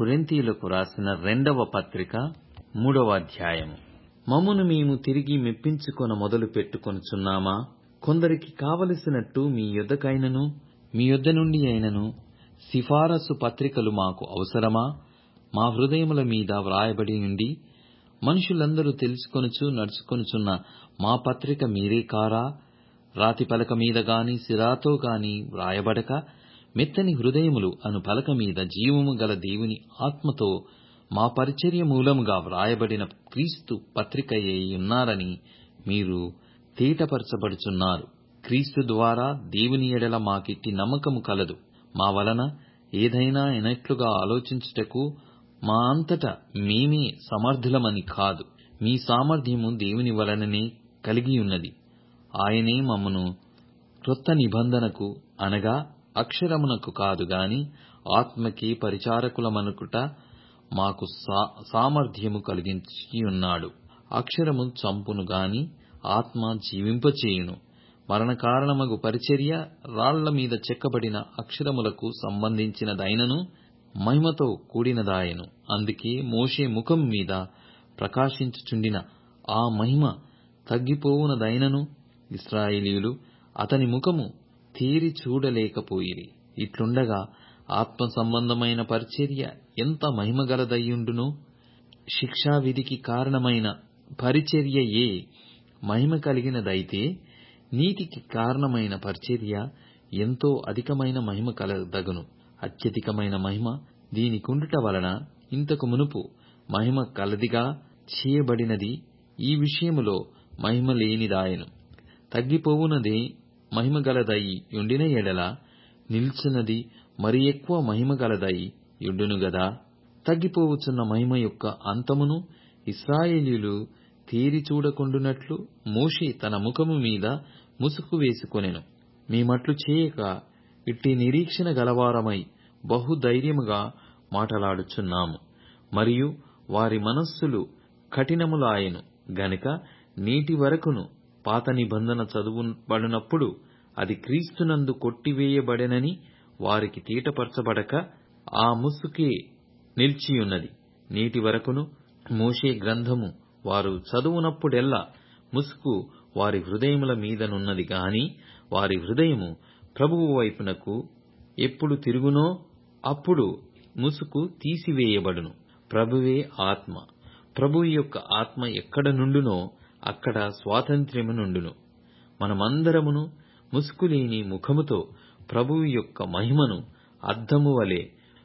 కొరింథీయులకు రాసిన రెండవ పత్రిక మూడవ అధ్యాయము మమ్మును మేము తిరిగి మెప్పించుకొన మొదలు పెట్టుకొనుచున్నామా కొందరికి కావలసినట్టు మీ యొద్దకైనను మీ యొద్ద నుండి అయినను సిఫారసు పత్రికలు మాకు అవసరమా మా హృదయముల మీద వ్రాయబడియుండి మనుషులందరూ తెలుసుకొనుచు నడుచుకొనుచున్న మా పత్రిక మీరే కారా రాతి పలక మీద గాని సిరాతో గాని వ్రాయబడక మెత్తని హృదయములు అను పలక మీద జీవము గల దేవుని ఆత్మతో మా పరిచర్య మూలముగా వ్రాయబడిన క్రీస్తు పత్రికయ్యున్నారని మీరు తేటపరచబడుచున్నారు క్రీస్తు ద్వారా దేవుని ఎడల మాకిట్టి నమ్మకము కలదు మా వలన ఏదైనా అయినట్లుగా ఆలోచించుటకు మా అంతట మేమే సమర్థులమని కాదు మీ సామర్థ్యము దేవుని వలననే కలిగియున్నది ఆయనే మమ్మను క్రొత్త నిబంధనకు అనగా అక్షరమునకు కాదు గాని ఆత్మకే పరిచారకులమనుకుట మాకు సామర్థ్యము కలిగించియున్నాడు అక్షరము చంపును గాని ఆత్మ జీవింపచేయును మరణకారణమగు పరిచర్య రాళ్ల మీద చెక్కబడిన అక్షరములకు సంబంధించినదైనను మహిమతో కూడినదాయెను అందుకే మోషే ముఖము మీద ప్రకాశించుచుండిన ఆ మహిమ తగ్గిపోవునదైనను ఇశ్రాయేలీయులు అతని ముఖము తేరి చూడలేకపోయిరి ఇట్లుండగా ఆత్మ సంబంధమైన పరిచర్య ఎంత మహిమగలదయ్యుండును శిక్షావిధికి కారణమైన పరిచర్యయే మహిమ కలిగినదైతే నీతికి కారణమైన పరిచర్య ఎంతో అధికమైన మహిమ కలదగును అత్యధికమైన మహిమ దీనికుండుట వలన ఇంతకు మునుపు మహిమ కలదిగా చేయబడినది ఈ విషయములో మహిమ లేనిదాయెను తగ్గిపోవునదే మహిమగలదయి యుండిన ఎడల నిల్చున్నది మరి ఎక్కువ మహిమగలదయి యుండును గదా తగ్గిపోవచ్చున్న మహిమ యొక్క అంతమును ఇశ్రాయేలీయులు తేరి చూడకుండునట్లు మోషే తన ముఖము మీద ముసుకు వేసుకొనెను మేమట్లు చేయక ఇట్టి నిరీక్షణ గలవారమై బహుధైర్యముగా మాటలాడుచున్నాము మరియు వారి మనస్సులు కఠినములాయెను గనుక నేటి వరకును పాత నిబంధన చదువబడినప్పుడు అది క్రీస్తునందు కొట్టివేయబడెనని వారికి తేటపరచబడక ఆ ముసుకే నిలిచియున్నది నేటి వరకును మోషే గ్రంథము వారు చదువునప్పుడెల్లా ముసుకు వారి హృదయముల మీదనున్నది గాని వారి హృదయము ప్రభువు వైపునకు ఎప్పుడు తిరుగునో అప్పుడు ముసుకు తీసివేయబడును ప్రభువే ఆత్మ ప్రభువు యొక్క ఆత్మ ఎక్కడ నుండునో అక్కడ స్వాతంత్ర్యము నుండును మనమందరమును ముసుకులేని ముఖముతో ప్రభువు యొక్క మహిమను అద్దము వలె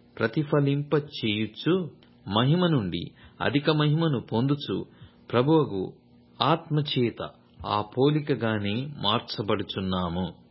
ప్రతిఫలింపచేయుచు మహిమ నుండి అధిక మహిమను పొందుచు ప్రభువగు ఆత్మచేత ఆ పోలికగానే మార్చబడుచున్నాము